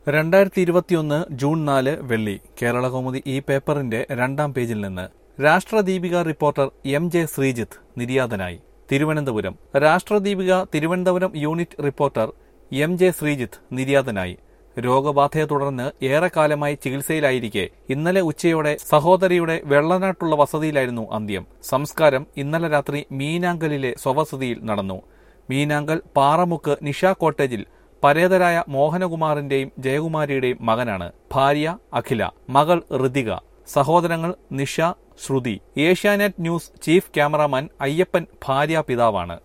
രണ്ടായിരത്തി ഇരുപത്തിയൊന്ന് ജൂൺ നാല് വെള്ളി കേരളകൗമുദി ഈ പേപ്പറിന്റെ രണ്ടാം പേജിൽ നിന്ന് Rashtradeepika reporter M J Sreejith നിര്യാതനായി Thiruvananthapuram Rashtradeepika Thiruvananthapuram unit reporter M J Sreejith നിര്യാതനായി രോഗബാധയെ തുടർന്ന് ഏറെക്കാലമായി ചികിത്സയിലായിരിക്കെ ഇന്നലെ ഉച്ചയോടെ സഹോദരിയുടെ വെള്ളനാട്ടുള്ള വസതിയിലായിരുന്നു അന്ത്യം സംസ്കാരം ഇന്നലെ രാത്രി മീനാങ്കലിലെ സ്വവസതിയിൽ നടന്നു മീനാങ്കൽ പാറമുക്ക് നിഷ കോട്ടേജിൽ പരേതരായ മോഹനകുമാറിന്റെയും ജയകുമാരിയുടെയും മകനാണ് ഭാര്യ അഖില മകൾ ഋതിക സഹോദരങ്ങൾ Nisha Shruthi Asianet news chief cameraman Ayyappan ഭാര്യ പിതാവാണ്